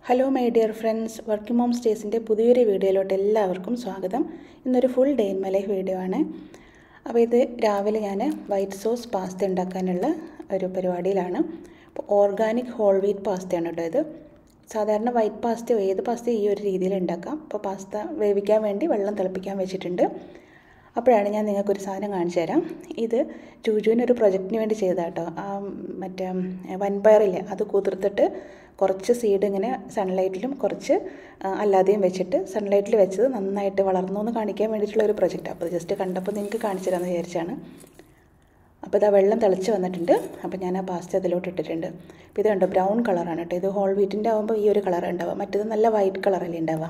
hello my dear friends working mom സ്റ്റേസിൻ്റെ പുതിയൊരു വീഡിയോയിലോട്ട് എല്ലാവർക്കും സ്വാഗതം ഇന്നൊരു full day in my life video ആണ് അപ്പോൾ ഇത് രാവിലെ ഞാൻ വൈറ്റ് സോസ് പാസ്ത ഉണ്ടാക്കാനുള്ള ഒരു പരിപാടിയിലാണ് അപ്പോൾ ഓർഗാനിക് ഹോൾ വീറ്റ് പാസ്തയാണ് കേട്ടോ ഇത് സാധാരണ വൈറ്റ് പാസ്തയോ ഏത് പാസ്തയോ ഈ ഒരു രീതിയിൽ ഉണ്ടാക്കാം അപ്പോൾ പാസ്ത വേവിക്കാൻ വേണ്ടി വെള്ളം തിളപ്പിക്കാൻ വെച്ചിട്ടുണ്ട് അപ്പോഴാണ് ഞാൻ നിങ്ങൾക്കൊരു സാധനം കാണിച്ചു തരാം ഇത് ജൂജുവിന് ഒരു പ്രൊജക്റ്റിന് വേണ്ടി ചെയ്തതാണ് കേട്ടോ ആ മറ്റേ വൻപയറില്ലേ അത് കുതിർത്തിട്ട് കുറച്ച് സീഡ് ഇങ്ങനെ സൺലൈറ്റിലും കുറച്ച് അല്ലാതെയും വെച്ചിട്ട് സൺലൈറ്റിൽ വെച്ചത് നന്നായിട്ട് വളർന്നു എന്ന് കാണിക്കാൻ വേണ്ടിയിട്ടുള്ള ഒരു പ്രൊജക്റ്റ് അപ്പോൾ ജസ്റ്റ് കണ്ടപ്പോൾ നിങ്ങൾക്ക് കാണിച്ചു തരാമെന്ന് വിചാരിച്ചാണ് അപ്പോൾ ഇതാ വെള്ളം തിളച്ച് വന്നിട്ടുണ്ട് അപ്പോൾ ഞാൻ ആ പാസ്ത അതിലോട്ട് ഇട്ടിട്ടുണ്ട് അപ്പോൾ ഇത് കണ്ടോ ബ്രൗൺ കളറാണ് കേട്ടോ ഇത് ഹോൾ വീറ്റിൻ്റെ ആകുമ്പോൾ ഈ ഒരു കളർ ഉണ്ടാവുക മറ്റേത് നല്ല വൈറ്റ് കളറല്ലേ ഉണ്ടാവുക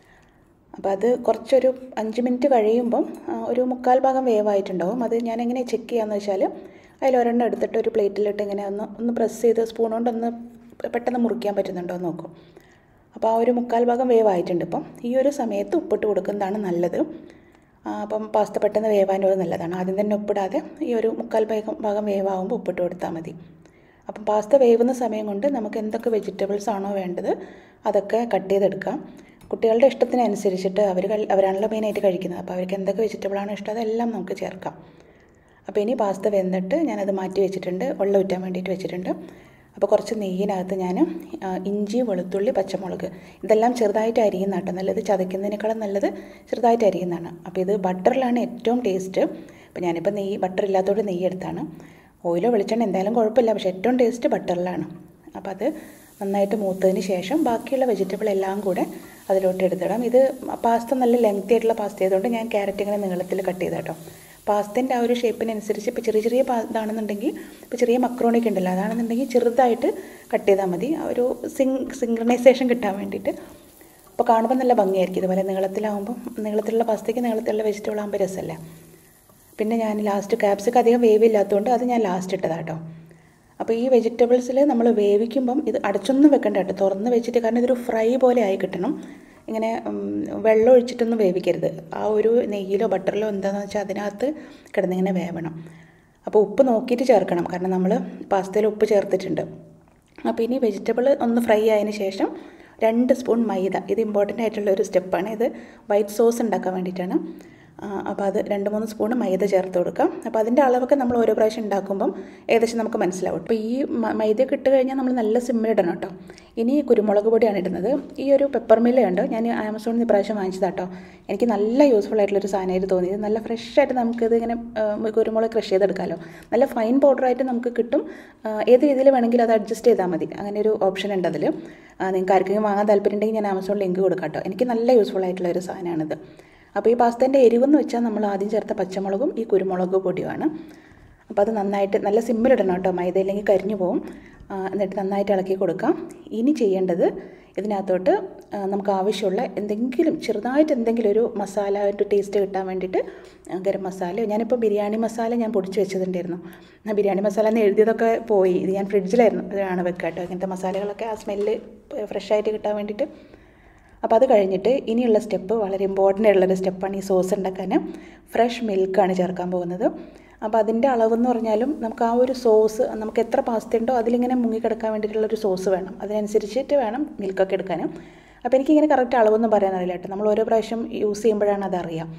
അപ്പോൾ അത് കുറച്ചൊരു അഞ്ച് മിനിറ്റ് കഴിയുമ്പം ഒരു മുക്കാൽ ഭാഗം വേവായിട്ടുണ്ടാവും അത് ഞാൻ എങ്ങനെ ചെക്ക് ചെയ്യാമെന്ന് വെച്ചാൽ അതിൽ ഒരെണ്ണം എടുത്തിട്ട് ഒരു പ്ലേറ്റിലിട്ട് ഇങ്ങനെ ഒന്ന് ഒന്ന് പ്രസ് ചെയ്ത് സ്പൂൺ കൊണ്ടൊന്ന് പെട്ടെന്ന് മുറിക്കാൻ പറ്റുന്നുണ്ടോ എന്ന് നോക്കും അപ്പോൾ ആ ഒരു മുക്കാൽ ഭാഗം വേവായിട്ടുണ്ട് ഇപ്പം ഈ ഒരു സമയത്ത് ഉപ്പിട്ട് കൊടുക്കുന്നതാണ് നല്ലത് അപ്പം പാസ്ത പെട്ടെന്ന് വേവാനും നല്ലതാണ് ആദ്യം തന്നെ ഉപ്പിടാതെ ഈ ഒരു മുക്കാൽ ഭാഗം ഭാഗം വേവാകുമ്പോൾ ഉപ്പിട്ട് കൊടുത്താൽ മതി അപ്പം പാസ്ത വേവുന്ന സമയം കൊണ്ട് നമുക്ക് എന്തൊക്കെ വെജിറ്റബിൾസ് ആണോ വേണ്ടത് അതൊക്കെ കട്ട് ചെയ്തെടുക്കാം കുട്ടികളുടെ ഇഷ്ടത്തിനനുസരിച്ചിട്ട് അവർ അവരാണല്ലോ മെയിനായിട്ട് കഴിക്കുന്നത് അപ്പോൾ അവർക്ക് എന്തൊക്കെ വെജിറ്റബിളാണ് ഇഷ്ടം അതെല്ലാം നമുക്ക് ചേർക്കാം അപ്പോൾ ഇനി പാസ്ത വെന്തിട്ട് ഞാനത് മാറ്റി വെച്ചിട്ടുണ്ട് വെള്ളം ഊറ്റാൻ വേണ്ടിയിട്ട് വെച്ചിട്ടുണ്ട് അപ്പോൾ കുറച്ച് നെയ്യിനകത്ത് ഞാൻ ഇഞ്ചി വെളുത്തുള്ളി പച്ചമുളക് ഇതെല്ലാം ചെറുതായിട്ട് അരിയുന്ന കേട്ടോ നല്ലത് ചതയ്ക്കുന്നതിനേക്കാളും നല്ലത് ചെറുതായിട്ട് അരിയുന്നതാണ് അപ്പോൾ ഇത് ബട്ടറിലാണ് ഏറ്റവും ടേസ്റ്റ് അപ്പോൾ ഞാനിപ്പോൾ നെയ്യ് ബട്ടർ ഇല്ലാത്തതുകൊണ്ട് നെയ്യ് എടുത്താണ് ഓയിലോ വെളിച്ചെണ്ണ എന്തായാലും കുഴപ്പമില്ല പക്ഷേ ഏറ്റവും ടേസ്റ്റ് ബട്ടറിലാണ് അപ്പോൾ അത് നന്നായിട്ട് മൂത്തതിന് ശേഷം ബാക്കിയുള്ള വെജിറ്റബിൾ എല്ലാം കൂടെ അതിലോട്ട് എടുത്തിടാം ഇത് പാസ്ത നല്ല ലെങ്തി ആയിട്ടുള്ള പാസ്ത ആയതുകൊണ്ട് ഞാൻ ക്യാരറ്റ് ഇങ്ങനെ നീളത്തിൽ കട്ട് ചെയ്ത കേട്ടോ പാസ്തൻ്റെ ആ ഒരു ഷേപ്പിനനുസരിച്ച് ഇപ്പോൾ ചെറിയ ചെറിയ ഇതാണെന്നുണ്ടെങ്കിൽ ഇപ്പോൾ ചെറിയ മക്രോണിക്ക് ഉണ്ടല്ലോ അതാണെന്നുണ്ടെങ്കിൽ ചെറുതായിട്ട് കട്ട് ചെയ്താൽ മതി ആ ഒരു സിങ് സിങ്ക്രണൈസേഷൻ കിട്ടാൻ വേണ്ടിയിട്ട് അപ്പോൾ കാണുമ്പോൾ നല്ല ഭംഗിയായിരിക്കും ഇതുപോലെ നീളത്തിലാവുമ്പോൾ നീളത്തിലുള്ള പാസ്തയ്ക്ക് നീളത്തിലുള്ള വെജിറ്റബിൾ ആകുമ്പോൾ രസമല്ല പിന്നെ ഞാൻ ലാസ്റ്റ് ക്യാപ്സിക്ക് അധികം വേവില്ലാത്തതുകൊണ്ട് അത് ഞാൻ ലാസ്റ്റ് ഇട്ടതാട്ടോ അപ്പോൾ ഈ വെജിറ്റബിൾസിൽ നമ്മൾ വേവിക്കുമ്പം ഇത് അടച്ചൊന്നും വെക്കണ്ട കേട്ടോ തുറന്ന് വെച്ചിട്ട് കാരണം ഇതൊരു ഫ്രൈ പോലെ ആയി കിട്ടണം ഇങ്ങനെ വെള്ളം ഒഴിച്ചിട്ടൊന്നും വേവിക്കരുത് ആ ഒരു നെയ്യിലോ ബട്ടറിലോ എന്താണെന്ന് വെച്ചാൽ അതിനകത്ത് കിടന്നിങ്ങനെ വേവണം അപ്പോൾ ഉപ്പ് നോക്കിയിട്ട് ചേർക്കണം കാരണം നമ്മൾ പാസ്തയിൽ ഉപ്പ് ചേർത്തിട്ടുണ്ട് അപ്പോൾ ഇനി വെജിറ്റബിൾ ഒന്ന് ഫ്രൈ ആയതിന് ശേഷം രണ്ട് സ്പൂൺ മൈദ ഇത് ഇമ്പോർട്ടൻ്റ് ആയിട്ടുള്ള ഒരു സ്റ്റെപ്പാണ് ഇത് വൈറ്റ് സോസ് ഉണ്ടാക്കാൻ വേണ്ടിയിട്ടാണ് അപ്പോൾ അത് രണ്ട് മൂന്ന് സ്പൂൺ മൈദ ചേർത്ത് കൊടുക്കാം അപ്പോൾ അതിൻ്റെ അളവൊക്കെ നമ്മൾ ഓരോ പ്രാവശ്യം ഉണ്ടാക്കുമ്പം ഏകദേശം നമുക്ക് മനസ്സിലാവും അപ്പോൾ ഈ മൈദയൊക്കെ ഇട്ട് കഴിഞ്ഞാൽ നമ്മൾ നല്ല സിമ്മിലിടണം കേട്ടോ ഇനി കുരുമുളക് പൊടിയാണ് ഇടുന്നത് ഈ ഒരു പെപ്പർ മില്ല് ഉണ്ട് ഞാൻ ആമസോണിൽ നിന്ന് ഇപ്രാവശ്യം വാങ്ങിച്ചതാട്ടോ എനിക്ക് നല്ല യൂസ്ഫുൾ ആയിട്ടുള്ളൊരു സാധനമായിട്ട് തോന്നിയത് നല്ല ഫ്രഷ് ആയിട്ട് നമുക്കിത് ഇങ്ങനെ കുരുമുളക് ക്രഷ് ചെയ്തെടുക്കാമല്ലോ നല്ല ഫൈൻ പൗഡറായിട്ട് നമുക്ക് കിട്ടും ഏത് രീതിയിൽ വേണമെങ്കിലും അത് അഡ്ജസ്റ്റ് ചെയ്താൽ മതി അങ്ങനെ ഒരു ഓപ്ഷൻ ഉണ്ട് അതിൽ നിങ്ങൾക്ക് ആർക്കെങ്കിലും വാങ്ങാൻ താല്പര്യം ഉണ്ടെങ്കിൽ ഞാൻ ആമസോൺ ലിങ്ക് കൊടുക്കാം കേട്ടോ എനിക്ക് നല്ല യൂസ്ഫുൾ ആയിട്ടുള്ള ഒരു സാധനമാണിത് അപ്പോൾ ഈ പാസ്തേൻ്റെ എരിവെന്ന് വെച്ചാൽ നമ്മൾ ആദ്യം ചേർത്ത പച്ചമുളകും ഈ കുരുമുളക് പൊടിയുമാണ് അപ്പോൾ അത് നന്നായിട്ട് നല്ല സിമ്പിളിടണം കേട്ടോ മൈദ ഇല്ലെങ്കിൽ കരിഞ്ഞു പോകും എന്നിട്ട് നന്നായിട്ട് ഇളക്കി കൊടുക്കാം ഇനി ചെയ്യേണ്ടത് ഇതിനകത്തോട്ട് നമുക്ക് ആവശ്യമുള്ള എന്തെങ്കിലും ചെറുതായിട്ട് എന്തെങ്കിലും ഒരു മസാല ഒരു ടേസ്റ്റ് കിട്ടാൻ വേണ്ടിയിട്ട് ഗരം മസാലയോ ഞാനിപ്പോൾ ബിരിയാണി മസാല ഞാൻ പൊടിച്ച് വെച്ചതുണ്ടായിരുന്നു ബിരിയാണി മസാല എന്ന് എഴുതിയതൊക്കെ പോയി ഇത് ഞാൻ ഫ്രിഡ്ജിലായിരുന്നു അതാണ് വെക്കുക കേട്ടോ ഇങ്ങനത്തെ മസാലകളൊക്കെ ആ സ്മെല്ല് ഫ്രഷായിട്ട് കിട്ടാൻ വേണ്ടിയിട്ട് അപ്പോൾ അത് കഴിഞ്ഞിട്ട് ഇനിയുള്ള സ്റ്റെപ്പ് വളരെ ഇമ്പോർട്ടൻ്റ് ആയിട്ടുള്ളൊരു സ്റ്റെപ്പാണ് ഈ സോസ് ഉണ്ടാക്കാൻ ഫ്രഷ് മിൽക്കാണ് ചേർക്കാൻ പോകുന്നത് അപ്പോൾ അതിൻ്റെ അളവെന്ന് പറഞ്ഞാലും നമുക്ക് ആ ഒരു സോസ് നമുക്ക് എത്ര പാസ്ത ഉണ്ടോ അതിലിങ്ങനെ മുങ്ങിക്കിടക്കാൻ വേണ്ടിയിട്ടുള്ളൊരു സോസ് വേണം അതിനനുസരിച്ചിട്ട് വേണം മിൽക്കൊക്കെ എടുക്കാൻ അപ്പോൾ എനിക്കിങ്ങനെ കറക്റ്റ് അളവൊന്നും പറയാൻ അറിയില്ല കേട്ടോ നമ്മൾ ഓരോ പ്രാവശ്യം യൂസ് ചെയ്യുമ്പോഴാണ് അതറിയാം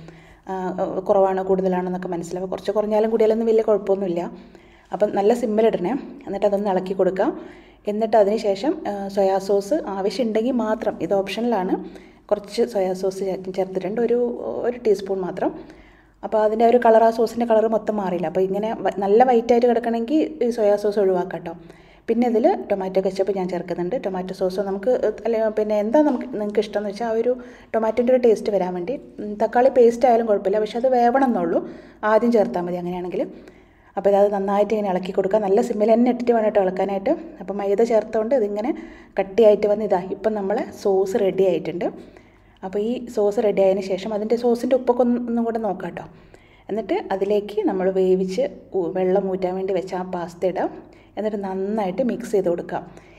കുറവാണോ കൂടുതലാണോ എന്നൊക്കെ മനസ്സിലാവും കുറച്ച് കുറഞ്ഞാലും കൂടിയാലൊന്നും വലിയ കുഴപ്പമൊന്നുമില്ല അപ്പം നല്ല സിമ്മിലിടണേ എന്നിട്ട് അതൊന്ന് ഇളക്കി കൊടുക്കാം എന്നിട്ട് അതിന് ശേഷം സോയാ സോസ് ആവശ്യമുണ്ടെങ്കിൽ മാത്രം ഇത് ഓപ്ഷനിലാണ് കുറച്ച് സോയാ സോസ് ചേർത്തിട്ടുണ്ട് ഒരു ഒരു ടീസ്പൂൺ മാത്രം അപ്പോൾ അതിൻ്റെ ഒരു കളർ ആ സോസിൻ്റെ കളർ മൊത്തം മാറിയില്ല അപ്പോൾ ഇങ്ങനെ നല്ല വൈറ്റായിട്ട് കിടക്കണമെങ്കിൽ ഈ സോയാ സോസ് ഒഴിവാക്കാം കേട്ടോ പിന്നെ ഇതിൽ ടൊമാറ്റോ കെച്ചപ്പ് ഞാൻ ചേർക്കുന്നുണ്ട് ടൊമാറ്റോ സോസ് നമുക്ക് അല്ല പിന്നെ എന്താ നമുക്ക് നിങ്ങൾക്ക് ഇഷ്ടം എന്ന് വെച്ചാൽ ആ ഒരു ടൊമാറ്റോൻ്റെ ഒരു ടേസ്റ്റ് വരാൻ വേണ്ടി തക്കാളി പേസ്റ്റ് ആയാലും കുഴപ്പമില്ല പക്ഷെ അത് വേവണം എന്നുള്ളൂ ആദ്യം ചേർത്താൽ മതി അങ്ങനെയാണെങ്കിൽ അപ്പോൾ ഇത് നന്നായിട്ട് ഇങ്ങനെ ഇളക്കി കൊടുക്കുക നല്ല സിമ്മിൽ തന്നെ ഇട്ടിട്ട് വേണം കേട്ടോ ഇളക്കാനായിട്ട് അപ്പോൾ മൈദ ചേർത്തുകൊണ്ട് ഇതിങ്ങനെ കട്ടിയായിട്ട് വന്ന് ഇതാ ഇപ്പം നമ്മളെ സോസ് റെഡി ആയിട്ടുണ്ട് അപ്പോൾ ഈ സോസ് റെഡി ആയതിന് ശേഷം അതിൻ്റെ സോസിൻ്റെ ഉപ്പൊക്കെ ഒന്നും കൂടെ നോക്കാം കേട്ടോ എന്നിട്ട് അതിലേക്ക് നമ്മൾ വേവിച്ച് വെള്ളം ഊറ്റാൻ വേണ്ടി വെച്ച ആ പാസ്ത ഇടാം എന്നിട്ട് നന്നായിട്ട് മിക്സ് ചെയ്ത് കൊടുക്കാം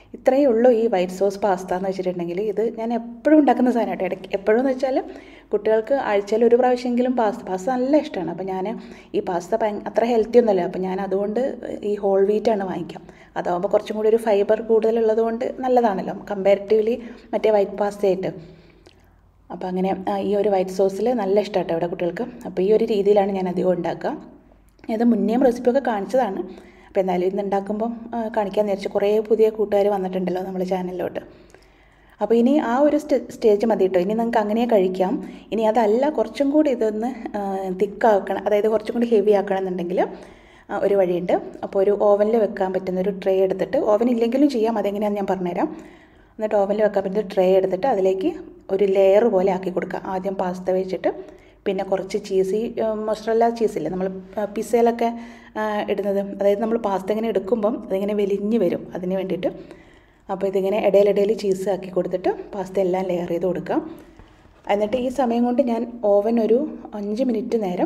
ഇത്രയേ ഉള്ളൂ ഈ വൈറ്റ് സോസ് പാസ്ത എന്ന് വെച്ചിട്ടുണ്ടെങ്കിൽ ഇത് ഞാൻ എപ്പോഴും ഉണ്ടാക്കുന്ന സാധനം കേട്ടോ ഇടയ്ക്ക് എപ്പോഴും എന്ന് വെച്ചാൽ കുട്ടികൾക്ക് ആഴ്ചയിൽ ഒരു പ്രാവശ്യമെങ്കിലും പാസ്ത പാസ്ത നല്ല ഇഷ്ടമാണ് അപ്പോൾ ഞാൻ ഈ പാസ്ത ഭയ അത്ര ഹെൽത്തി ഒന്നുമല്ല അപ്പോൾ ഞാൻ അതുകൊണ്ട് ഈ ഹോൾ വീറ്റാണ് വാങ്ങിക്കാം അതാകുമ്പോൾ കുറച്ചും കൂടി ഒരു ഫൈബർ കൂടുതലുള്ളത് കൊണ്ട് നല്ലതാണല്ലോ കമ്പാരിറ്റീവ്ലി മറ്റേ വൈറ്റ് പാസ്തയായിട്ട് അപ്പോൾ അങ്ങനെ ഈ ഒരു വൈറ്റ് സോസിൽ നല്ല ഇഷ്ടമാട്ടോ ഇവിടെ കുട്ടികൾക്ക് അപ്പോൾ ഈ ഒരു രീതിയിലാണ് ഞാൻ അധികം ഉണ്ടാക്കുക ഇത് മുന്നേയും റെസിപ്പിയൊക്കെ കാണിച്ചതാണ് അപ്പോൾ എന്തായാലും ഇന്ന് ഉണ്ടാക്കുമ്പം കാണിക്കാൻ വിചാരിച്ചു കുറേ പുതിയ കൂട്ടുകാർ വന്നിട്ടുണ്ടല്ലോ നമ്മുടെ ചാനലിലോട്ട് അപ്പോൾ ഇനി ആ ഒരു സ്റ്റേജ് മതി കേട്ടോ ഇനി നിങ്ങൾക്ക് അങ്ങനെ കഴിക്കാം ഇനി അതല്ല കുറച്ചും കൂടി ഇതൊന്ന് തിക്കാക്കണം അതായത് കുറച്ചും കൂടി ഹെവി ആക്കണം എന്നുണ്ടെങ്കിൽ ഒരു വഴിയുണ്ട് അപ്പോൾ ഒരു ഓവനിൽ വെക്കാൻ പറ്റുന്ന ഒരു ട്രേ എടുത്തിട്ട് ഓവൻ ഇല്ലെങ്കിലും ചെയ്യാം അതെങ്ങനെയാണെന്ന് ഞാൻ പറഞ്ഞുതരാം എന്നിട്ട് ഓവനിൽ വെക്കാൻ പറ്റുന്ന ട്രേ എടുത്തിട്ട് അതിലേക്ക് ഒരു ലെയർ പോലെ ആക്കി കൊടുക്കുക ആദ്യം പാസ്ത വെച്ചിട്ട് പിന്നെ കുറച്ച് ചീസ് ഈ മൊസറല്ല ചീസില്ലേ നമ്മൾ പിസയിലൊക്കെ ഇടുന്നത് അതായത് നമ്മൾ പാസ്ത ഇങ്ങനെ എടുക്കുമ്പം അതിങ്ങനെ വലിഞ്ഞ് വരും അതിന് വേണ്ടിയിട്ട് അപ്പോൾ ഇതിങ്ങനെ ഇടയിലിടയിൽ ചീസ് ആക്കി കൊടുത്തിട്ട് പാസ്ത എല്ലാം ലെയർ ചെയ്ത് കൊടുക്കാം എന്നിട്ട് ഈ സമയം കൊണ്ട് ഞാൻ ഓവൻ ഒരു അഞ്ച് മിനിറ്റ് നേരം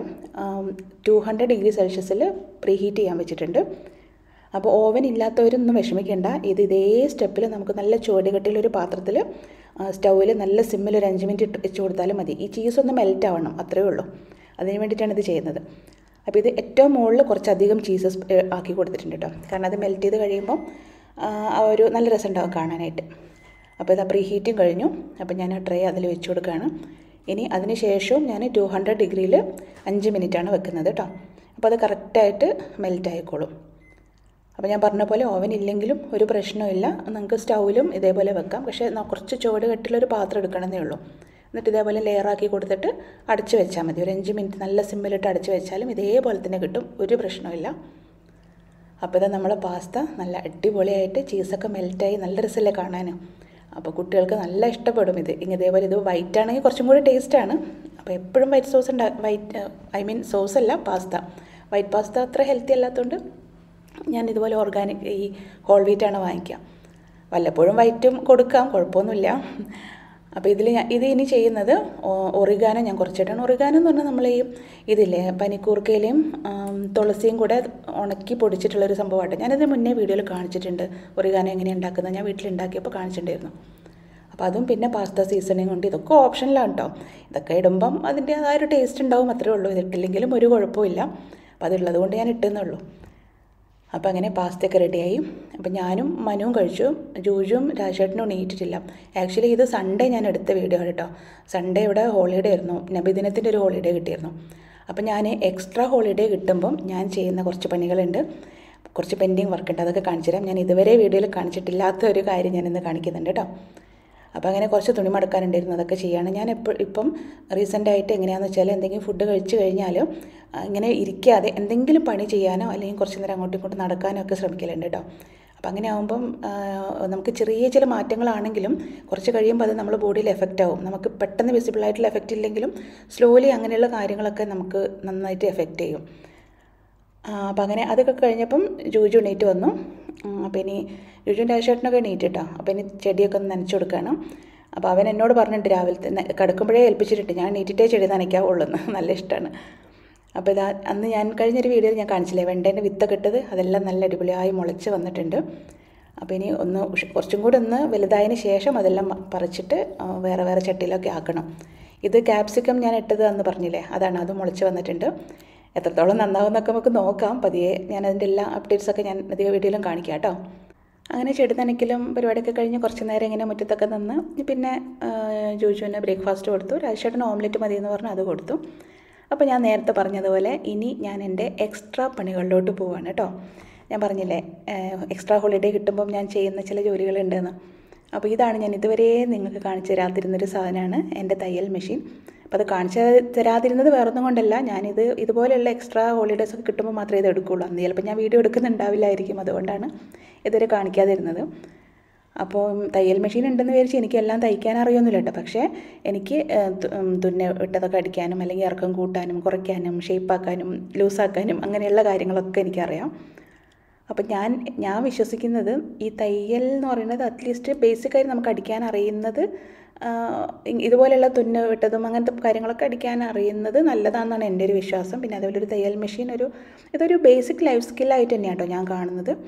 ടു ഹൺഡ്രഡ് ഡിഗ്രി സെൽഷ്യസിൽ പ്രീ ഹീറ്റ് ചെയ്യാൻ വെച്ചിട്ടുണ്ട് അപ്പോൾ ഓവൻ ഇല്ലാത്തവരൊന്നും വിഷമിക്കേണ്ട ഇത് ഇതേ സ്റ്റെപ്പിൽ നമുക്ക് നല്ല ചുവടുകട്ടിലൊരു പാത്രത്തിൽ സ്റ്റൗവിൽ നല്ല സിമ്മിൽ ഒരു അഞ്ച് മിനിറ്റ് വെച്ച് കൊടുത്താലും മതി ഈ ചീസ് ഒന്ന് മെൽറ്റ് ആവണം അത്രയേ ഉള്ളൂ അതിന് വേണ്ടിയിട്ടാണ് ഇത് ചെയ്യുന്നത് അപ്പോൾ ഇത് ഏറ്റവും മുകളിൽ കുറച്ചധികം ചീസസ് ആക്കി കൊടുത്തിട്ടുണ്ട് കേട്ടോ കാരണം അത് മെൽറ്റ് ചെയ്ത് കഴിയുമ്പം ആ ഒരു നല്ല രസം ഉണ്ടാവും കാണാനായിട്ട് അപ്പോൾ ഇത് പ്രീ ഹീറ്റും കഴിഞ്ഞു അപ്പോൾ ഞാൻ ട്രേ അതിൽ വെച്ച് കൊടുക്കുകയാണ് ഇനി അതിന് ശേഷവും ഞാൻ ടു ഹൺഡ്രഡ് ഡിഗ്രിയിൽ അഞ്ച് മിനിറ്റാണ് വെക്കുന്നത് കേട്ടോ അപ്പോൾ അത് കറക്റ്റായിട്ട് മെൽറ്റ് ആയിക്കോളും അപ്പോൾ ഞാൻ പറഞ്ഞ പോലെ ഓവൻ ഇല്ലെങ്കിലും ഒരു പ്രശ്നമില്ല നിങ്ങൾക്ക് സ്റ്റൗവിലും ഇതേപോലെ വെക്കാം പക്ഷേ കുറച്ച് ചുവട് കെട്ടിലൊരു പാത്രം എടുക്കണമെന്നേ ഉള്ളൂ എന്നിട്ട് ഇതേപോലെ ലെയറാക്കി കൊടുത്തിട്ട് അടച്ച് വെച്ചാൽ മതി ഒരു അഞ്ച് മിനിറ്റ് നല്ല സിമ്മിലിട്ട് അടച്ച് വെച്ചാലും ഇതേപോലെ തന്നെ കിട്ടും ഒരു പ്രശ്നമില്ല അപ്പോൾ ഇത് നമ്മളെ പാസ്ത നല്ല അടിപൊളിയായിട്ട് ചീസൊക്കെ മെൽറ്റായി നല്ല രസമല്ലേ കാണാൻ അപ്പോൾ കുട്ടികൾക്ക് നല്ല ഇഷ്ടപ്പെടും ഇത് ഇങ്ങനെ ഇതേപോലെ ഇത് വൈറ്റ് ആണെങ്കിൽ കുറച്ചും കൂടി ടേസ്റ്റാണ് അപ്പോൾ എപ്പോഴും വൈറ്റ് സോസ് ഉണ്ടാ വൈറ്റ് ഐ മീൻ സോസ് അല്ല പാസ്ത വൈറ്റ് പാസ്ത അത്ര ഹെൽത്തി അല്ലാത്തതുകൊണ്ട് ഞാൻ ഇതുപോലെ ഓർഗാനിക് ഈ ഹോൾ വീറ്റാണ് വാങ്ങിക്കുക വല്ലപ്പോഴും വൈറ്റും കൊടുക്കാം കുഴപ്പമൊന്നുമില്ല അപ്പോൾ ഇതിൽ ഞാൻ ഇത് ഇനി ചെയ്യുന്നത് ഒറിഗാനോ ഞാൻ കുറച്ചിട്ടാണ് ഒറിഗാനോ എന്ന് പറഞ്ഞാൽ നമ്മൾ ഈ ഇതില്ലേ പനിക്കൂർക്കയിലയും തുളസിയും കൂടെ ഉണക്കി പൊടിച്ചിട്ടുള്ളൊരു സംഭവമായിട്ട് ഞാനതിന് മുന്നേ വീഡിയോയിൽ കാണിച്ചിട്ടുണ്ട് ഒറിഗാനോ എങ്ങനെയാണ് ഉണ്ടാക്കുന്നത് ഞാൻ വീട്ടിലുണ്ടാക്കിയപ്പോൾ കാണിച്ചിട്ടുണ്ടായിരുന്നു അപ്പോൾ അതും പിന്നെ പാസ്ത സീസണിങ് ഉണ്ട് ഇതൊക്കെ ഓപ്ഷനിലാണ് കേട്ടോ ഇതൊക്കെ ഇടുമ്പം അതിൻ്റെ ആ ഒരു ടേസ്റ്റ് ഉണ്ടാവും അത്രേ ഉള്ളൂ ഇതിട്ടില്ലെങ്കിലും ഒരു കുഴപ്പമില്ല അപ്പോൾ അതുള്ളത് കൊണ്ട് ഞാൻ ഇട്ടെന്നുള്ളൂ അപ്പോൾ അങ്ങനെ പാസ്തയൊക്കെ റെഡിയായി അപ്പോൾ ഞാനും മനുവും കഴിച്ചു ജൂജും രാജേട്ടനും എണീറ്റിട്ടില്ല ആക്ച്വലി ഇത് സൺഡേ ഞാൻ എടുത്ത വീഡിയോ ആണ് കേട്ടോ സൺഡേ ഇവിടെ ഹോളിഡേ ആയിരുന്നു നബിദിനത്തിൻ്റെ ഒരു ഹോളിഡേ കിട്ടിയിരുന്നു അപ്പോൾ ഞാൻ എക്സ്ട്രാ ഹോളിഡേ കിട്ടുമ്പം ഞാൻ ചെയ്യുന്ന കുറച്ച് പണികളുണ്ട് കുറച്ച് പെൻഡിങ് വർക്ക് ഉണ്ട് അതൊക്കെ കാണിച്ചു തരാം ഞാൻ ഇതുവരെ വീഡിയോയിൽ കാണിച്ചിട്ടില്ലാത്ത ഒരു കാര്യം ഞാനിന്ന് കാണിക്കുന്നുണ്ട് കേട്ടോ അപ്പോൾ അങ്ങനെ കുറച്ച് തുണി മടക്കാനുണ്ടായിരുന്നു അതൊക്കെ ചെയ്യാണ് ഞാൻ എപ്പോൾ ഇപ്പം റീസെൻ്റായിട്ട് എങ്ങനെയാണെന്ന് വെച്ചാൽ എന്തെങ്കിലും ഫുഡ് കഴിച്ചു കഴിഞ്ഞാൽ ഇങ്ങനെ ഇരിക്കാതെ എന്തെങ്കിലും പണി ചെയ്യാനോ അല്ലെങ്കിൽ കുറച്ച് നേരം അങ്ങോട്ടും ഇങ്ങോട്ടും നടക്കാനോ ഒക്കെ ശ്രമിക്കലുണ്ട് കേട്ടോ അപ്പം അങ്ങനെ ആകുമ്പം നമുക്ക് ചെറിയ ചില മാറ്റങ്ങളാണെങ്കിലും കുറച്ച് കഴിയുമ്പോൾ അത് നമ്മുടെ ബോഡിയിൽ എഫക്റ്റ് ആവും നമുക്ക് പെട്ടെന്ന് വിസിബിൾ ആയിട്ടുള്ള എഫക്റ്റ് ഇല്ലെങ്കിലും സ്ലോലി അങ്ങനെയുള്ള കാര്യങ്ങളൊക്കെ നമുക്ക് നന്നായിട്ട് എഫക്റ്റ് ചെയ്യും അപ്പം അങ്ങനെ അതൊക്കെ കഴിഞ്ഞപ്പം ജൂജു എണീറ്റ് വന്നു അപ്പോൾ ഇനി ജൂജുവിൻ്റെ ആശേട്ടനൊക്കെ എണീറ്റ് കേട്ടോ അപ്പോൾ ഇനി ചെടിയൊക്കെ ഒന്ന് നനച്ചു കൊടുക്കുകയാണ് അപ്പോൾ അവൻ എന്നോട് പറഞ്ഞിട്ട് രാവിലത്തെ കിടക്കുമ്പോഴേ ഏൽപ്പിച്ചിട്ടുണ്ട് ഞാൻ എണീറ്റിട്ടേ ചെടി നനയ്ക്കാവുള്ളൂ എന്ന് നല്ല ഇഷ്ടമാണ് അപ്പോൾ ഇതാ അന്ന് ഞാൻ കഴിഞ്ഞൊരു വീഡിയോയിൽ ഞാൻ കാണിച്ചില്ലേ വെണ്ടേൻ്റെ വിത്തൊക്കെ ഇട്ടത് അതെല്ലാം നല്ല അടിപൊളിയായി മുളച്ച് വന്നിട്ടുണ്ട് അപ്പോൾ ഇനി ഒന്ന് കുറച്ചും കൂടി ഒന്ന് വലുതായതിന് ശേഷം അതെല്ലാം പറിച്ചിട്ട് വേറെ വേറെ ചട്ടിയിലൊക്കെ ആക്കണം ഇത് ക്യാപ്സിക്കം ഞാൻ ഇട്ടത് എന്ന് പറഞ്ഞില്ലേ അതാണ് അത് മുളച്ച് വന്നിട്ടുണ്ട് എത്രത്തോളം നന്നാവുമെന്നൊക്കെ നമുക്ക് നോക്കാം പതിയെ ഞാൻ അതിൻ്റെ എല്ലാ അപ്ഡേറ്റ്സൊക്കെ ഞാൻ അധിക വീഡിയോയിലും കാണിക്കാം കേട്ടോ അങ്ങനെ ചെടി നനയ്ക്കലും പരിപാടിയൊക്കെ കഴിഞ്ഞ് കുറച്ച് നേരം ഇങ്ങനെ മുറ്റത്തൊക്കെ നിന്ന് പിന്നെ ജോജുവിന് ബ്രേക്ക്ഫാസ്റ്റ് കൊടുത്തു രാജേട്ടന് ഓംലെറ്റ് മതി എന്ന് പറഞ്ഞ് അത് കൊടുത്തു അപ്പോൾ ഞാൻ നേരത്തെ പറഞ്ഞതുപോലെ ഇനി ഞാൻ എൻ്റെ എക്സ്ട്രാ പണികളിലോട്ട് പോവാണ് കേട്ടോ ഞാൻ പറഞ്ഞില്ലേ എക്സ്ട്രാ ഹോളിഡേ കിട്ടുമ്പം ഞാൻ ചെയ്യുന്ന ചില ജോലികളുണ്ടെന്ന് അപ്പോൾ ഇതാണ് ഞാൻ ഇതുവരെ നിങ്ങൾക്ക് കാണിച്ചു തരാതിരുന്നൊരു സാധനമാണ് എൻ്റെ തയ്യൽ മെഷീൻ അപ്പോൾ അത് കാണിച്ചു തരാതിരുന്നത് വേറൊന്നും കൊണ്ടല്ല ഞാനിത് ഇതുപോലെയുള്ള എക്സ്ട്രാ ഹോളിഡേയ്സ് ഒക്കെ കിട്ടുമ്പോൾ മാത്രമേ ഇത് എടുക്കുകയുള്ളൂ അന്ന് ചിലപ്പോൾ ഞാൻ വീഡിയോ എടുക്കുന്നുണ്ടാവില്ലായിരിക്കും അതുകൊണ്ടാണ് ഇതുവരെ കാണിക്കാതിരുന്നത് അപ്പോൾ തയ്യൽ മെഷീൻ ഉണ്ടെന്ന് വിചാരിച്ച് എനിക്ക് എല്ലാം തയ്ക്കാൻ അറിയൊന്നുമില്ല കേട്ടോ പക്ഷേ എനിക്ക് തുന്ന ഇട്ടതൊക്കെ അടിക്കാനും അല്ലെങ്കിൽ ഇറക്കം കൂട്ടാനും കുറയ്ക്കാനും ഷേപ്പാക്കാനും ലൂസാക്കാനും അങ്ങനെയുള്ള കാര്യങ്ങളൊക്കെ എനിക്കറിയാം അപ്പം ഞാൻ ഞാൻ വിശ്വസിക്കുന്നത് ഈ തയ്യൽ എന്ന് പറയുന്നത് അറ്റ്ലീസ്റ്റ് ബേസിക്കായി നമുക്ക് അടിക്കാൻ അറിയുന്നത് ഇതുപോലെയുള്ള തുന്ന വിട്ടതും അങ്ങനത്തെ കാര്യങ്ങളൊക്കെ അടിക്കാൻ അറിയുന്നത് നല്ലതാണെന്നാണ് എൻ്റെ ഒരു വിശ്വാസം പിന്നെ അതേപോലെ ഒരു തയ്യൽ മെഷീൻ ഒരു ഇതൊരു ബേസിക് ലൈഫ് സ്കില്ലായിട്ട് തന്നെയാണ് കേട്ടോ ഞാൻ കാണുന്നത്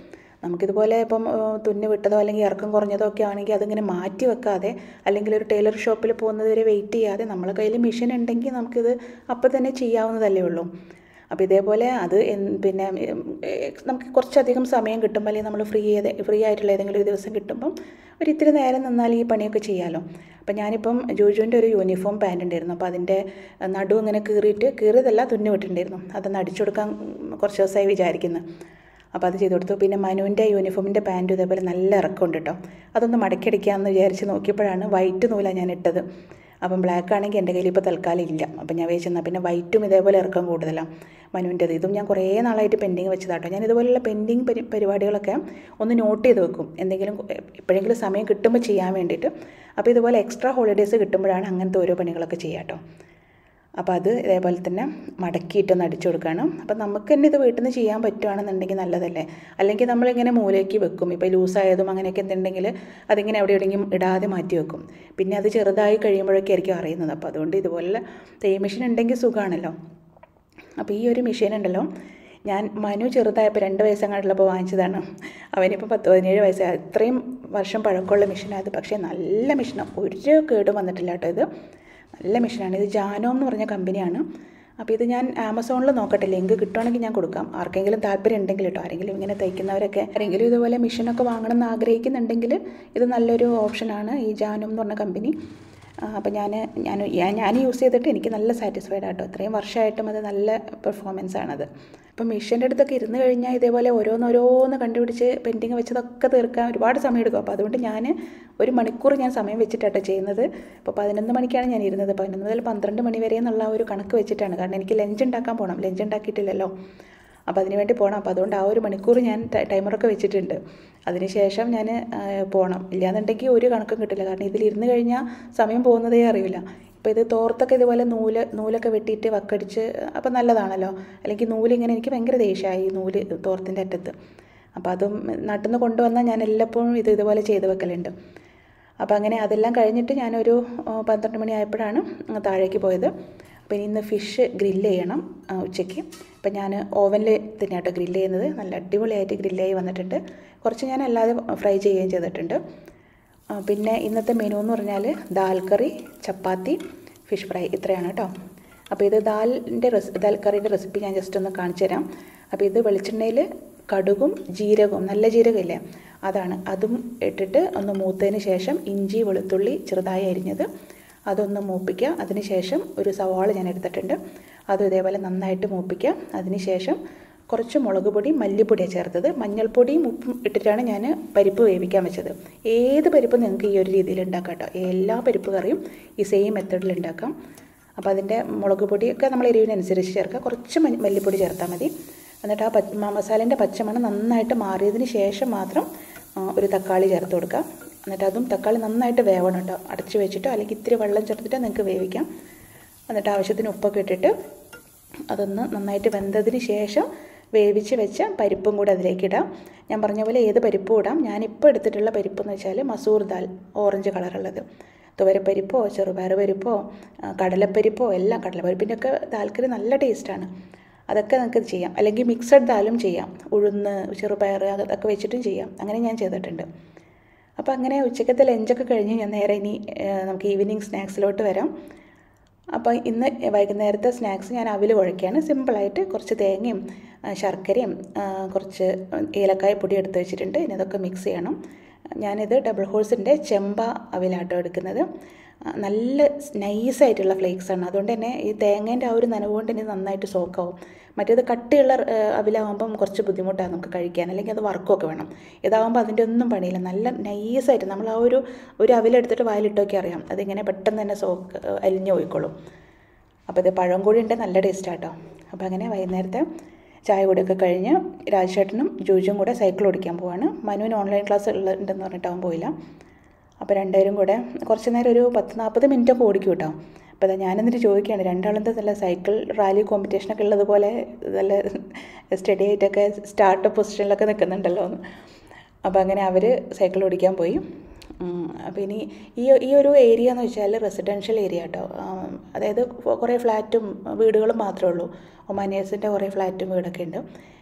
നമുക്കിതുപോലെ ഇപ്പം ഏഹ്, തുന്നി വിട്ടതോ അല്ലെങ്കിൽ ഇറക്കം കുറഞ്ഞതോ ഒക്കെ ആണെങ്കിൽ അതിങ്ങനെ മാറ്റി വെക്കാതെ അല്ലെങ്കിൽ ഒരു ടൈലർ ഷോപ്പിൽ പോകുന്നത് വരെ വെയിറ്റ് ചെയ്യാതെ നമ്മളെ കയ്യിൽ മെഷീൻ ഉണ്ടെങ്കിൽ നമുക്കിത് അപ്പം തന്നെ ചെയ്യാവുന്നതല്ലേ ഉള്ളൂ അപ്പോൾ ഇതേപോലെ അത് എൻ- പിന്നെ ഉം, ഏഹ്, നമുക്ക് കുറച്ചധികം സമയം കിട്ടുമ്പോൾ അല്ലെങ്കിൽ നമ്മൾ ഫ്രീ ചെയ്ത് ഫ്രീ ആയിട്ടുള്ള ഏതെങ്കിലും ഒരു ദിവസം കിട്ടുമ്പം ഒരു ഇത്തിരി നേരം നിന്നാൽ ഈ പണിയൊക്കെ ചെയ്യാമല്ലോ അപ്പം ഞാനിപ്പം ജോജുവിൻ്റെ ഒരു യൂണിഫോം പാൻറ് ഉണ്ടായിരുന്നു അപ്പോൾ അതിൻ്റെ നടു ഇങ്ങനെ കീറിയിട്ട് കീറിയതല്ല തുന്നി വിട്ടിട്ടുണ്ടായിരുന്നു അതൊന്ന് അടിച്ചു കൊടുക്കാൻ ഉം, കുറച്ച് ദിവസമായി വിചാരിക്കുന്നു അപ്പോൾ അത് ചെയ്ത് കൊടുത്തു പിന്നെ മനുവിൻ്റെ യൂണിഫോമിൻ്റെ പാൻറ്റും ഇതേപോലെ നല്ല ഇറക്കമുണ്ട് കേട്ടോ അതൊന്ന് മടക്കിയടിക്കാമെന്ന് വിചാരിച്ച് നോക്കിയപ്പോഴാണ് വൈറ്റ് നൂലാണ് ഞാൻ ഇട്ടത് അപ്പം ബ്ലാക്ക് ആണെങ്കിൽ എൻ്റെ കയ്യിൽ ഇപ്പോൾ തൽക്കാലം ഇല്ല അപ്പം ഞാൻ വിചാരിച്ചെന്നാൽ പിന്നെ വൈറ്റും ഇതേപോലെ ഇറക്കം കൂടുതലാണ് മനുവിൻ്റെത് ഇതും ഞാൻ കുറേ നാളായിട്ട് പെൻഡിങ് വെച്ചതാട്ടോ ഞാൻ ഇതുപോലുള്ള പെൻഡിങ് പരി പരിപാടികളൊക്കെ ഒന്ന് നോട്ട് ചെയ്ത് വെക്കും എന്തെങ്കിലും എപ്പോഴെങ്കിലും സമയം കിട്ടുമ്പോൾ ചെയ്യാൻ വേണ്ടിയിട്ട് അപ്പോൾ ഇതുപോലെ എക്സ്ട്രാ ഹോളിഡേയ്സ് കിട്ടുമ്പോഴാണ് അങ്ങനത്തെ ഓരോ പണികളൊക്കെ ചെയ്യുക കേട്ടോ അപ്പോൾ അത് ഇതേപോലെ തന്നെ മടക്കിയിട്ടൊന്ന് അടിച്ചു കൊടുക്കുകയാണ് അപ്പം നമുക്ക് തന്നെ ഇത് വീട്ടിൽ നിന്ന് ചെയ്യാൻ പറ്റുകയാണെന്നുണ്ടെങ്കിൽ നല്ലതല്ലേ അല്ലെങ്കിൽ നമ്മളിങ്ങനെ മൂലയ്ക്ക് വെക്കും ഇപ്പോൾ ലൂസായതും അങ്ങനെയൊക്കെ എന്തുണ്ടെങ്കിൽ അതിങ്ങനെ എവിടെ എവിടെയെങ്കിലും ഇടാതെ മാറ്റി വെക്കും പിന്നെ അത് ചെറുതായി കഴിയുമ്പോഴൊക്കെ ആയിരിക്കും അറിയുന്നത് അപ്പോൾ അതുകൊണ്ട് ഇതുപോലെ തയ്യൽ മെഷീൻ ഉണ്ടെങ്കിൽ സുഖമാണല്ലോ അപ്പോൾ ഈ ഒരു മെഷീൻ ഉണ്ടല്ലോ ഞാൻ മനു ചെറുതായപ്പോൾ രണ്ട് വയസ്സങ്ങാണ്ടുള്ളപ്പോൾ വാങ്ങിച്ചതാണ് അവനിപ്പോൾ പത്ത് പതിനേഴ് വയസ്സായി അത്രയും വർഷം പഴക്കമുള്ള മെഷീനാണ് അത് പക്ഷേ നല്ല മെഷീനാണ് ഒരു കേടും വന്നിട്ടില്ല കേട്ടോ ഇത് നല്ല മെഷീനാണ് ഇത് ജാനോ എന്ന് പറഞ്ഞ കമ്പനിയാണ് അപ്പോൾ ഇത് ഞാൻ ആമസോണിൽ നോക്കട്ടെ ലിങ്ക് കിട്ടുവാണെങ്കിൽ ഞാൻ കൊടുക്കാം ആർക്കെങ്കിലും താല്പര്യം ഉണ്ടെങ്കിൽ കേട്ടോ ആരെങ്കിലും ഇങ്ങനെ തയ്ക്കുന്നവരൊക്കെ ആരെങ്കിലും ഇതുപോലെ മെഷീനൊക്കെ വാങ്ങണം എന്ന് ആഗ്രഹിക്കുന്നുണ്ടെങ്കിൽ ഇത് നല്ലൊരു ഓപ്ഷനാണ് ഈ ജാനോ എന്ന് പറഞ്ഞ കമ്പനി അപ്പോൾ ഞാൻ ഞാൻ ഞാൻ യൂസ് ചെയ്തിട്ട് എനിക്ക് നല്ല സാറ്റിസ്ഫൈഡ് ആട്ടോ ഇത്രയും വർഷമായിട്ടും അത് നല്ല പെർഫോമൻസ് ആണത് അപ്പം മെഷീൻ്റെ അടുത്തൊക്കെ ഇരുന്ന് കഴിഞ്ഞാൽ ഇതേപോലെ ഓരോന്നോരോന്ന് കണ്ടുപിടിച്ച് പെൻഡിങ് വെച്ചതൊക്കെ തീർക്കാൻ ഒരുപാട് സമയം എടുക്കും അപ്പോൾ അതുകൊണ്ട് ഞാൻ ഒരു മണിക്കൂർ ഞാൻ സമയം വെച്ചിട്ടാട്ടോ ചെയ്യുന്നത് ഇപ്പോൾ പതിനൊന്ന് മണിക്കാണ് ഞാൻ ഇരുന്നത് പതിനൊന്ന് മുതൽ പന്ത്രണ്ട് മണി വരെ എന്നുള്ള ഒരു കണക്ക് വെച്ചിട്ടാണ് കാരണം എനിക്ക് ലഞ്ച് ഉണ്ടാക്കാൻ പോകണം ലഞ്ച് ഉണ്ടാക്കിയിട്ടില്ലല്ലോ അപ്പോൾ അതിന് വേണ്ടി പോകണം അപ്പോൾ അതുകൊണ്ട് ആ ഒരു മണിക്കൂർ ഞാൻ ട- ടൈമറൊക്കെ വെച്ചിട്ടുണ്ട് അതിനുശേഷം ഞാൻ പോകണം ഇല്ലാന്നുണ്ടെങ്കിൽ ഒരു കണക്കും കിട്ടില്ല കാരണം ഇതിലിരുന്ന് കഴിഞ്ഞാൽ സമയം പോകുന്നതേ അറിയില്ല ഇപ്പോൾ ഇത് തോർത്തൊക്കെ ഇതുപോലെ നൂല് നൂലൊക്കെ വെട്ടിയിട്ട് വക്കടിച്ച് അപ്പോൾ നല്ലതാണല്ലോ അല്ലെങ്കിൽ നൂലിങ്ങനെ എനിക്ക് ഭയങ്കര ദേഷ്യമായി ഈ നൂല് തോർത്തിൻ്റെ അറ്റത്ത് അപ്പോൾ അതും നാട്ടിൽ നിന്ന് കൊണ്ടുവന്നാൽ ഞാൻ എല്ലായ്പ്പോഴും ഇത് ഇതുപോലെ ചെയ്ത് വെക്കലുണ്ട് അപ്പോൾ അങ്ങനെ അതെല്ലാം കഴിഞ്ഞിട്ട് ഞാനൊരു ആ, പന്ത്രണ്ട് മണി ആയപ്പോഴാണ് താഴേക്ക് പോയത് അപ്പോൾ ഇനി ഇന്ന് ഫിഷ് ഗ്രില്ല് ചെയ്യണം ആ, ഉച്ചയ്ക്ക് അപ്പോൾ ഞാൻ ഓവനിൽ തന്നെയാട്ടോ ഗ്രില്ല് ചെയ്യുന്നത് നല്ല അടിപൊളിയായിട്ട് ഗ്രില്ലായി വന്നിട്ടുണ്ട് കുറച്ച് ഞാൻ അല്ലാതെ ഫ്രൈ ചെയ്യുകയും ചെയ്തിട്ടുണ്ട് ആ, പിന്നെ ഇന്നത്തെ മെനു എന്ന് പറഞ്ഞാൽ dal curry chapati fish fry ഇത്രയാണ് കേട്ടോ അപ്പോൾ ഇത് ദാലിൻ്റെ റെസി ദാൽ കറിയുടെ റെസിപ്പി ഞാൻ ജസ്റ്റ് ഒന്ന് കാണിച്ചു തരാം അപ്പോൾ ഇത് വെളിച്ചെണ്ണയിൽ കടുകും ജീരകവും നല്ല ജീരകമില്ലേ അതാണ് അതും ഇട്ടിട്ട് ഒന്ന് മൂത്തതിന് ശേഷം ഇഞ്ചി വെളുത്തുള്ളി ചെറുതായി അരിഞ്ഞത് അതൊന്ന് മൂപ്പിക്കുക അതിന് ശേഷം ഒരു സവാള ഞാൻ എടുത്തിട്ടുണ്ട് അതും ഇതേപോലെ നന്നായിട്ട് മൂപ്പിക്കുക അതിന് ശേഷം കുറച്ച് മുളക് പൊടി മല്ലിപ്പൊടിയാണ് ചേർത്തത് മഞ്ഞൾപ്പൊടിയും ഉപ്പും ഇട്ടിട്ടാണ് ഞാൻ പരിപ്പ് വേവിക്കാൻ വെച്ചത് ഏത് പരിപ്പും നിങ്ങൾക്ക് ഈ ഒരു രീതിയിൽ ഉണ്ടാക്കാം കേട്ടോ എല്ലാ പരിപ്പ് കറിയും ഈ സെയിം മെത്തേഡിൽ ഉണ്ടാക്കാം അപ്പോൾ അതിൻ്റെ മുളക് പൊടിയൊക്കെ നമ്മൾ എരിവിനനുസരിച്ച് ചേർക്കുക കുറച്ച് മഞ്ഞ- മല്ലിപ്പൊടി ചേർത്താൽ മതി എന്നിട്ട് ആ പച്ച മസാലേൻ്റെ പച്ചമണം നന്നായിട്ട് മാറിയതിന് ശേഷം മാത്രം ആ, ഒരു തക്കാളി ചേർത്ത് കൊടുക്കുക എന്നിട്ട് അതും തക്കാളി നന്നായിട്ട് വേവണം കേട്ടോ അടച്ച് വെച്ചിട്ടോ അല്ലെങ്കിൽ ഇത്തിരി വെള്ളം ചേർത്തിട്ട് നിങ്ങൾക്ക് വേവിക്കാം എന്നിട്ട് ആവശ്യത്തിന് ഉപ്പൊക്കെ ഇട്ടിട്ട് അതൊന്ന് നന്നായിട്ട് വെന്തതിന് ശേഷം വേവിച്ച് വെച്ച പരിപ്പും കൂടെ അതിലേക്ക് ഇടാം ഞാൻ പറഞ്ഞ പോലെ ഏത് പരിപ്പും ഇടാം ഞാനിപ്പോൾ എടുത്തിട്ടുള്ള പരിപ്പ് എന്ന് വെച്ചാൽ മസൂർ ദാൽ ഓറഞ്ച് കളറുള്ളത് തുവരപ്പരിപ്പോ ചെറുപയർ പരിപ്പോ ആ, കടലപ്പരിപ്പോ എല്ലാം കടലപ്പരിപ്പിൻ്റെ ഒക്കെ ദാൽക്കറി നല്ല ടേസ്റ്റാണ് അതൊക്കെ നിങ്ങൾക്ക് ചെയ്യാം അല്ലെങ്കിൽ മിക്സഡ് ദാലും ചെയ്യാം ഉഴുന്ന് ചെറുപയർ അതൊക്കെ വെച്ചിട്ടും ചെയ്യാം അങ്ങനെ ഞാൻ ചെയ്തിട്ടുണ്ട് അപ്പോൾ അങ്ങനെ ഉച്ചക്കത്തെ ലഞ്ചൊക്കെ കഴിഞ്ഞ് ഞാൻ നേരെ ഇനി ആ, നമുക്ക് ഈവനിങ് സ്നാക്സിലോട്ട് വരാം അപ്പോൾ ഇന്ന് വൈകുന്നേരത്തെ സ്നാക്സ് ഞാൻ അവിൽ കുഴയ്ക്കുകയാണ് സിമ്പിളായിട്ട് കുറച്ച് തേങ്ങയും ആ, ശർക്കരയും ആ, കുറച്ച് ഏലക്കായ പൊടി എടുത്ത് വെച്ചിട്ടുണ്ട് ഇനി അതൊക്കെ മിക്സ് ചെയ്യണം ഞാനിത് ഡബിൾ ഹോഴ്സിൻ്റെ ചെമ്പ അവിലാട്ടോ എടുക്കുന്നത് ആ, നല്ല നൈസായിട്ടുള്ള ഫ്ലേക്സ് ആണ് അതുകൊണ്ട് തന്നെ ഈ തേങ്ങേൻ്റെ ആ ഒരു നനവ് കൊണ്ട് തന്നെ നന്നായിട്ട് സോക്കാവും മറ്റേത് കട്ടിയുള്ള ആ, അവിലാവുമ്പം കുറച്ച് ബുദ്ധിമുട്ടാണ് നമുക്ക് കഴിക്കാൻ അല്ലെങ്കിൽ അത് വറക്കുകയൊക്കെ വേണം ഇതാവുമ്പോൾ അതിൻ്റെ ഒന്നും പണിയില്ല നല്ല നൈസായിട്ട് നമ്മൾ ആ ഒരു ഒരു അവിലെടുത്തിട്ട് വായിലിട്ടൊക്കെ അറിയാം അതിങ്ങനെ പെട്ടെന്ന് തന്നെ സോക്ക് അലിഞ്ഞു പോയിക്കോളും അപ്പോൾ ഇത് പഴം കൂടി ഉണ്ട് നല്ല ടേസ്റ്റ് ആട്ടോ അപ്പോൾ അങ്ങനെ വൈകുന്നേരത്തെ ചായ കൂടിയൊക്കെ കഴിഞ്ഞ് രാജേട്ടനും ജൂജും കൂടെ സൈക്കിൾ ഓടിക്കാൻ പോവാണ് മനുവിന് ഓൺലൈൻ ക്ലാസ് ഉള്ള ഉണ്ടെന്ന് പറഞ്ഞിട്ട് അവൻ പോയില്ല അപ്പോൾ രണ്ടുപേരും കൂടെ കുറച്ച് നേരം ഒരു പത്ത് നാൽപ്പത് മിനിറ്റൊക്കെ ഓടിക്കും കേട്ടോ അപ്പോൾ അതാ ഞാനെന്നിട്ട് ചോദിക്കുകയാണ് രണ്ടാളെന്താ നല്ല സൈക്കിൾ റാലി കോമ്പറ്റീഷനൊക്കെ ഉള്ളതുപോലെ നല്ല സ്റ്റഡി ആയിട്ടൊക്കെ സ്റ്റാർട്ട് പൊസിഷനിലൊക്കെ നിൽക്കുന്നുണ്ടല്ലോ എന്ന് അപ്പോൾ അങ്ങനെ അവർ സൈക്കിൾ ഓടിക്കാൻ പോയി ഉം, അപ്പോൾ ഇനി ഈ ഈ ഒരു ഏരിയ എന്ന് വെച്ചാൽ റെസിഡൻഷ്യൽ ഏരിയ കേട്ടോ ആം, അതായത് കുറേ ഫ്ലാറ്റും വീടുകളും മാത്രമേ ഉള്ളൂ ഒമാനിയേഴ്സിൻ്റെ കുറേ ഫ്ലാറ്റും വീടൊക്കെ ഉണ്ട്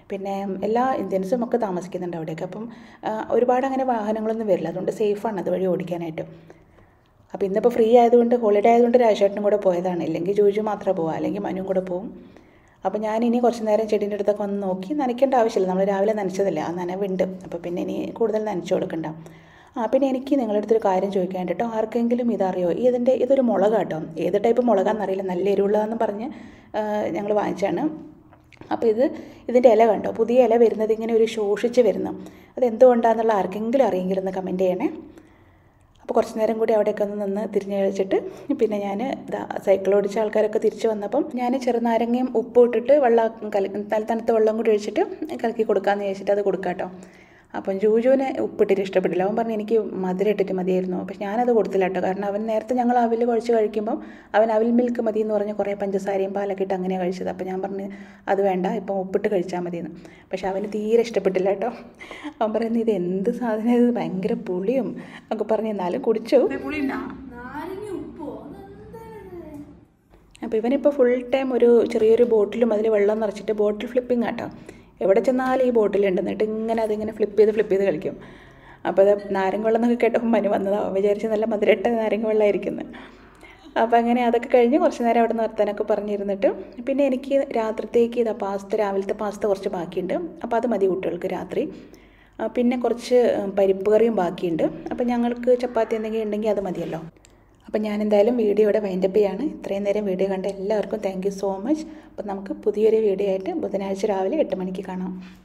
പിന്നെ എല്ലാ ഇന്ത്യൻസും ഒക്കെ താമസിക്കുന്നുണ്ട് അവിടെയൊക്കെ അപ്പം ആ, ഒരുപാട് അങ്ങനെ വാഹനങ്ങളൊന്നും വരില്ല അതുകൊണ്ട് സേഫാണ് അതുവഴി ഓടിക്കാനായിട്ട് അപ്പോൾ ഇന്നിപ്പോൾ ഫ്രീ ആയതുകൊണ്ട് ഹോളിഡേ ആയതുകൊണ്ട് രാജേട്ടനും കൂടെ പോയതാണ് ഇല്ലെങ്കിൽ ജൂജു മാത്രമേ പോവാ അല്ലെങ്കിൽ മനുവും കൂടെ പോവും അപ്പോൾ ഞാൻ ഇനി കുറച്ച് നേരം ചെടീൻ്റെ അടുത്തൊക്കെ വന്ന് നോക്കി നനയ്ക്കേണ്ട ആവശ്യമില്ല നമ്മൾ രാവിലെ നനച്ചതല്ലേ ആ നനവുണ്ട് അപ്പോൾ പിന്നെ ഇനി കൂടുതൽ നനച്ചു കൊടുക്കണ്ട ആ പിന്നെ എനിക്ക് നിങ്ങളുടെ അടുത്തൊരു കാര്യം ചോദിക്കാൻ കേട്ടോ ആർക്കെങ്കിലും ഇതറിയോ ഈ ഇതിൻ്റെ ഇതൊരു മുളക് കേട്ടോ ഏത് ടൈപ്പ് മുളകാണെന്നറിയില്ല നല്ല എരിവുള്ളതെന്ന് പറഞ്ഞ് ഞങ്ങൾ വാങ്ങിച്ചാണ് അപ്പോൾ ഇത് ഇതിൻ്റെ ഇല കണ്ടോ പുതിയ ഇല വരുന്നത് ഇങ്ങനെ ഒരു ശോഷിച്ച് വരുന്നു അത് എന്തുകൊണ്ടാണെന്നുള്ള ആർക്കെങ്കിലും അറിയെങ്കിലും ഒന്ന് കമൻറ്റ് ചെയ്യണേ അപ്പോൾ കുറച്ച് നേരം കൂടി അവിടെയൊക്കെ ഒന്ന് നിന്ന് തിരിഞ്ഞ് കഴിച്ചിട്ട് പിന്നെ ഞാൻ ഇതാ സൈക്കിൾ ഓടിച്ച ആൾക്കാരൊക്കെ തിരിച്ച് വന്നപ്പം ഞാൻ ചെറുനാരങ്ങയും ഉപ്പും ഇട്ടിട്ട് വെള്ളം കല നല്ല തണുത്ത വെള്ളം കൂടി ഒഴിച്ചിട്ട് കലക്കി കൊടുക്കാമെന്ന് ചോദിച്ചിട്ട് അത് കൊടുക്കാം കേട്ടോ അപ്പം ജൂജുവിന് ഉപ്പിട്ടിട്ട് ഇഷ്ടപ്പെട്ടില്ല അവൻ പറഞ്ഞു എനിക്ക് മധുരം ഇട്ടിട്ട് മതിയായിരുന്നു പക്ഷെ ഞാനത് കൊടുത്തില്ല കേട്ടോ കാരണം അവൻ നേരത്തെ ഞങ്ങൾ അവിൽ കുഴച്ച് കഴിക്കുമ്പം അവൻ അവിൽ മിൽക്ക് മതി എന്ന് പറഞ്ഞ് കുറേ പഞ്ചസാരയും പാലൊക്കെ ഇട്ട് അങ്ങനെയാണ് കഴിച്ചത് അപ്പോൾ ഞാൻ പറഞ്ഞു അത് വേണ്ട ഇപ്പം ഉപ്പിട്ട് കഴിച്ചാൽ മതിയെന്ന് പക്ഷെ അവന് തീരെ ഇഷ്ടപ്പെട്ടില്ല കേട്ടോ അവൻ പറയുന്നത് ഇത് എന്ത് സാധനം ഇത് ഭയങ്കര പുളിയും ഒക്കെ പറഞ്ഞ് എന്നാലും കുടിച്ചു നാരങ്ങ ഉപ്പോ അതെന്താണ് അപ്പോൾ ഇവനിപ്പോൾ ഫുൾ ടൈം ഒരു ചെറിയൊരു ബോട്ടിലും അതിൽ വെള്ളം നിറച്ചിട്ട് ബോട്ടിൽ ഫ്ലിപ്പിംഗ് ആട്ടോ എവിടെ ചെന്നാലും ഈ ബോട്ടിലുണ്ട് എന്നിട്ട് ഇങ്ങനെ അതിങ്ങനെ ഫ്ലിപ്പ് ചെയ്ത് ഫ്ലിപ്പ് ചെയ്ത് കളിക്കും അപ്പോൾ അത് നാരങ്ങ വെള്ളം എന്നൊക്കെ കേട്ടപ്പോൾ മനു വന്നതാണ് വിചാരിച്ച് നല്ല മധുരട്ട നാരങ്ങ വെള്ളമായിരിക്കുന്നത് അപ്പോൾ അങ്ങനെ അതൊക്കെ കഴിഞ്ഞ് കുറച്ച് നേരം അവിടെ നിന്ന് വർത്താനൊക്കെ പറഞ്ഞിരുന്നിട്ട് പിന്നെ എനിക്ക് രാത്രിത്തേക്ക് ഇതാ പാസ്ത രാവിലത്തെ പാസ്ത കുറച്ച് ബാക്കിയുണ്ട് അപ്പോൾ അത് മതി കുട്ടികൾക്ക് രാത്രി ആ, പിന്നെ കുറച്ച് ഉം, പരിപ്പ് കറിയും ബാക്കിയുണ്ട് അപ്പോൾ ഞങ്ങൾക്ക് ചപ്പാത്തി എന്തെങ്കിലും ഉണ്ടെങ്കിൽ അത് മതിയല്ലോ അപ്പം ഞാൻ എന്തായാലും വീഡിയോ ഇവിടെ വൈൻഡപ്പ് ചെയ്യാണ് ഇത്രയും നേരം വീഡിയോ കണ്ട എല്ലാവർക്കും താങ്ക് യു സോ മച്ച് അപ്പം നമുക്ക് പുതിയൊരു വീഡിയോ ആയിട്ട് ബുധനാഴ്ച രാവിലെ എട്ട് മണിക്ക് കാണാം